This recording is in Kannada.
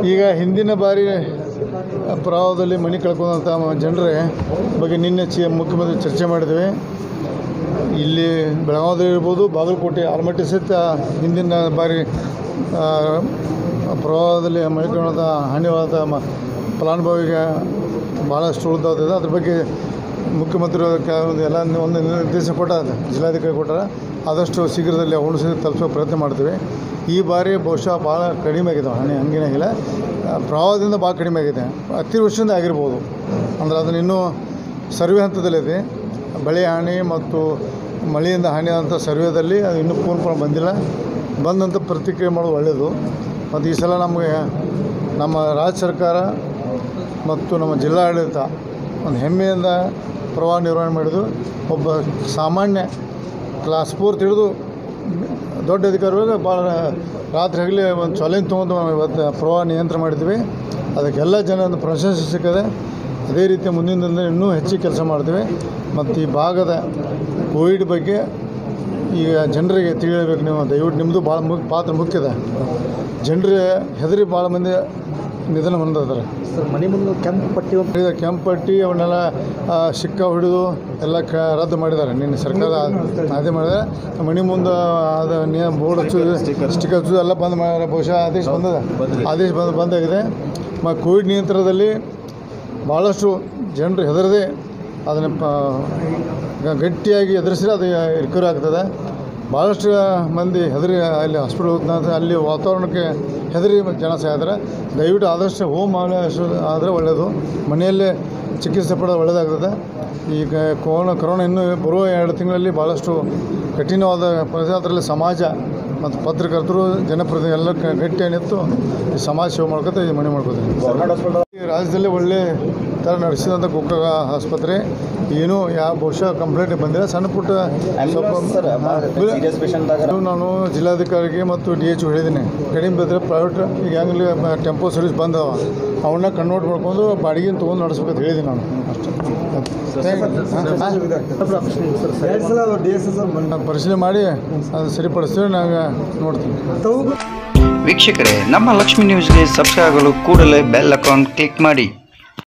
ಈಗ ಹಿಂದಿನ ಬಾರಿ ಪ್ರವಾಹದಲ್ಲಿ ಮನೆ ಕಳ್ಕೊಂಡಂಥ ಜನರ ಬಗ್ಗೆ ನಿನ್ನೆ ಚಿ ಮುಖ್ಯಮಂತ್ರಿ ಚರ್ಚೆ ಮಾಡಿದ್ವಿ ಇಲ್ಲಿ ಬೆಳಗಾವಿಯಲ್ಲಿ ಇರ್ಬೋದು ಬಾಗಲಕೋಟೆ ಆಲಮಟ್ಟಿ ಸಹಿತ ಹಿಂದಿನ ಬಾರಿ ಆ, ಪ್ರವಾಹದಲ್ಲಿ ಮನೆ ಕಳ್ಕೊಂಡ ಹಾನಿವಾದ ಮ ಫಲಾನುಭವಿಗೆ ಭಾಳಷ್ಟು ಉಳಿದಾಗಿದೆ ಅದ್ರ ಬಗ್ಗೆ ಮುಖ್ಯಮಂತ್ರಿ ಒಂದು ಎಲ್ಲ ಒಂದು ನಿರ್ದೇಶನ ಕೊಟ್ಟ ಜಿಲ್ಲಾಧಿಕಾರಿ ಕೊಟ್ಟಾರ ಆದಷ್ಟು ಶೀಘ್ರದಲ್ಲಿ ಅವನು ಸಹಿತ ತಲುಪಿಸೋ ಪ್ರಯತ್ನ ಮಾಡ್ತೀವಿ ಈ ಬಾರಿ ಬಹುಶಃ ಭಾಳ ಕಡಿಮೆ ಆಗಿದೆ ಹಾನಿ ಹಂಗೇನಾಗಿಲ್ಲ ಆ, ಪ್ರವಾಹದಿಂದ ಭಾಳ ಕಡಿಮೆ ಆಗಿದೆ ಅತಿವೃಷ್ಟಿಯಿಂದ ಆಗಿರ್ಬೋದು ಅಂದ್ರೆ ಅದನ್ನ ಇನ್ನೂ ಸರ್ವೆ ಹಂತದಲ್ಲಿದೆ ಬೆಳೆ ಹಾನಿ ಮತ್ತು ಮಳೆಯಿಂದ ಹಾನಿಯಾದಂಥ ಸರ್ವೇದಲ್ಲಿ ಅದು ಇನ್ನೂ ಪೂರ್ಣ ಬಂದಿಲ್ಲ ಬಂದಂಥ ಪ್ರತಿಕ್ರಿಯೆ ಮಾಡೋದು ಒಳ್ಳೆಯದು ಮತ್ತು ಈ ಸಲ ನಮಗೆ ನಮ್ಮ ರಾಜ್ಯ ಸರ್ಕಾರ ಮತ್ತು ನಮ್ಮ ಜಿಲ್ಲಾಡಳಿತ ಒಂದು ಹೆಮ್ಮೆಯಿಂದ ಪ್ರವಾಹ ನಿರ್ವಹಣೆ ಮಾಡಿದ್ದು ಒಬ್ಬ ಸಾಮಾನ್ಯ ಕ್ಲಾಸ್ ಫೋರ್ತ್ ಹಿಡಿದು ದೊಡ್ಡ ಅಧಿಕಾರಿಗಳು ಭಾಳ ರಾತ್ರಿ ಹಗಲಿ ಒಂದು ಚಾಲೆಂಜ್ ತೊಗೊಂಡು ನಾವು ಇವತ್ತು ಪ್ರವಾಹ ನಿಯಂತ್ರಣ ಮಾಡಿದ್ವಿ ಅದಕ್ಕೆಲ್ಲ ಜನರ ಪ್ರಶಂಸೆ ಸಿಕ್ಕದೆ ಅದೇ ರೀತಿ ಮುಂದಿನ ದಿನದಲ್ಲಿ ಇನ್ನೂ ಹೆಚ್ಚಿಗೆ ಕೆಲಸ ಮಾಡ್ತೀವಿ ಮತ್ತು ಈ ಭಾಗದ ಕೋವಿಡ್ ಬಗ್ಗೆ ಈಗ ಜನರಿಗೆ ತಿಳಿಯಬೇಕು ನೀವು ದಯವಿಟ್ಟು ನಿಮ್ಮದು ಭಾಳ ಮುಖ್ಯ ಪಾತ್ರ ಮುಖ್ಯದ ಜನರು ಹೆದರಿ ಭಾಳ ಮಂದಿ ನಿಧನ ಹೊಂದಿದ್ದಾರೆ ಸರ್ ಮನೆ ಮುಂದೆ ಕೆಂಪು ಪಟ್ಟಿ ಒಂದು ಮಾಡಿದ ಕೆಂಪಟ್ಟಿ ಅವನ್ನೆಲ್ಲ ಆ, ಸಿಕ್ಕ ಹಿಡಿದು ಎಲ್ಲ ಕ ರದ್ದು ಮಾಡಿದ್ದಾರೆ ನಿನ್ನೆ ಸರ್ಕಾರ ಅದೇ ಮಾಡಿದೆ ಮನೆ ಮುಂದೆ ಅದು ನೀ ಬೋರ್ಡ್ ಹಚ್ಚೋದು ಸ್ಟಿಕರ್ ಹಚ್ಚೋದು ಎಲ್ಲ ಬಂದ್ ಮಾಡ್ಯಾರ ಬಹುಶಃ ಆದೇಶ ಬಂದದ ಆದೇಶ ಬಂದು ಬಂದಾಗಿದೆ ಮತ್ತು ಕೋವಿಡ್ ನಿಯಂತ್ರಣದಲ್ಲಿ ಭಾಳಷ್ಟು ಜನರು ಹೆದರದೆ ಅದನ್ನು ಪ ಗ- ಗಟ್ಟಿಯಾಗಿ ಎದುರಿಸಿದ್ರೆ ಅದು ರಿಕವರಿ ಆಗ್ತದೆ ಭಾಳಷ್ಟು ಮಂದಿ ಹೆದರಿ ಅಲ್ಲಿ ಹಾಸ್ಪಿಟಲ್ ಹೋಗ್ತಾರೆ ಅಲ್ಲಿ ವಾತಾವರಣಕ್ಕೆ ಹೆದರಿ ಜನ ಸಾಯ್ತಾರೆ ದಯವಿಟ್ಟು ಆದಷ್ಟು ಹೋಮ್ ಆದರೆ ಒಳ್ಳೆಯದು ಮನೆಯಲ್ಲೇ ಚಿಕಿತ್ಸೆ ಪಡೋದು ಒಳ್ಳೆಯದಾಗ್ತದೆ ಈಗ ಕೊರೋನಾ ಕೊರೋನಾ ಇನ್ನೂ ಬರುವ ಎರಡು ತಿಂಗಳಲ್ಲಿ ಭಾಳಷ್ಟು ಕಠಿಣವಾದ ಪರಿಸ್ಥಿತಿ ಅದರಲ್ಲಿ ಸಮಾಜ ಮತ್ತು ಪತ್ರಕರ್ತರು ಜನಪ್ರತಿನಿಧಿ ಎಲ್ಲ ಕ- ಗಟ್ಟಿಯಾಗಿ ನಿಂತು ಈ ಸಮಾಜ ಸೇವೆ ಮಾಡ್ಕೊತ ಈ ಮನೆ ಮಾಡ್ಕೋತಾರೆ ಈ ರಾಜ್ಯದಲ್ಲಿ ಒಳ್ಳೆ ಥರ ನಡೆಸಿದಂಥ ಗೋಕಾಕ ಆಸ್ಪತ್ರೆ ಏನೂ ಯಾವ ಬಹುಶಃ ಕಂಪ್ಲೇಂಟ್ ಬಂದಿಲ್ಲ ಸಣ್ಣ ಪುಟ್ಟ ಸ್ವಲ್ಪ ಸೀರಿಯಸ್ ಪೇಷಂಟ್ದಾಗ ಇದು ನಾನು ಜಿಲ್ಲಾಧಿಕಾರಿಗೆ ಮತ್ತು ಡಿ ಎಚ್ ಹೇಳಿದ್ದೀನಿ ಕಡಿಮೆ ಬಿದ್ದರೆ ಪ್ರೈವೇಟ್ ಈಗ ಹೆಂಗಲಿ ಟೆಂಪೋ ಸರ್ವಿಸ್ ಬಂದವ ಅವನ್ನ ಕನ್ವರ್ಟ್ ಮಾಡ್ಕೊಂಡು ಬಾಡಿಗೆ ತೊಗೊಂಡು ನಡೆಸ್ಬೇಕಂತ ಹೇಳಿದ್ದೀನಿ ನಾನು ಅಷ್ಟೇ ನಾನು ಪರಿಶೀಲನೆ ಮಾಡಿ ಅದು ಸರಿಪಡಿಸ್ತೀವಿ ನಾವು ನೋಡ್ತೀವಿ ವೀಕ್ಷಕರೇ ನಮ್ಮ ಲಕ್ಷ್ಮಿ ನ್ಯೂಸ್ಗೆ ಸಬ್ಸ್ಕ್ರೈಬ್ ಆಗಲು ಕೂಡಲೇ ಬೆಲ್ ಅಕೌಂಟ್ ಕ್ಲಿಕ್ ಮಾಡಿ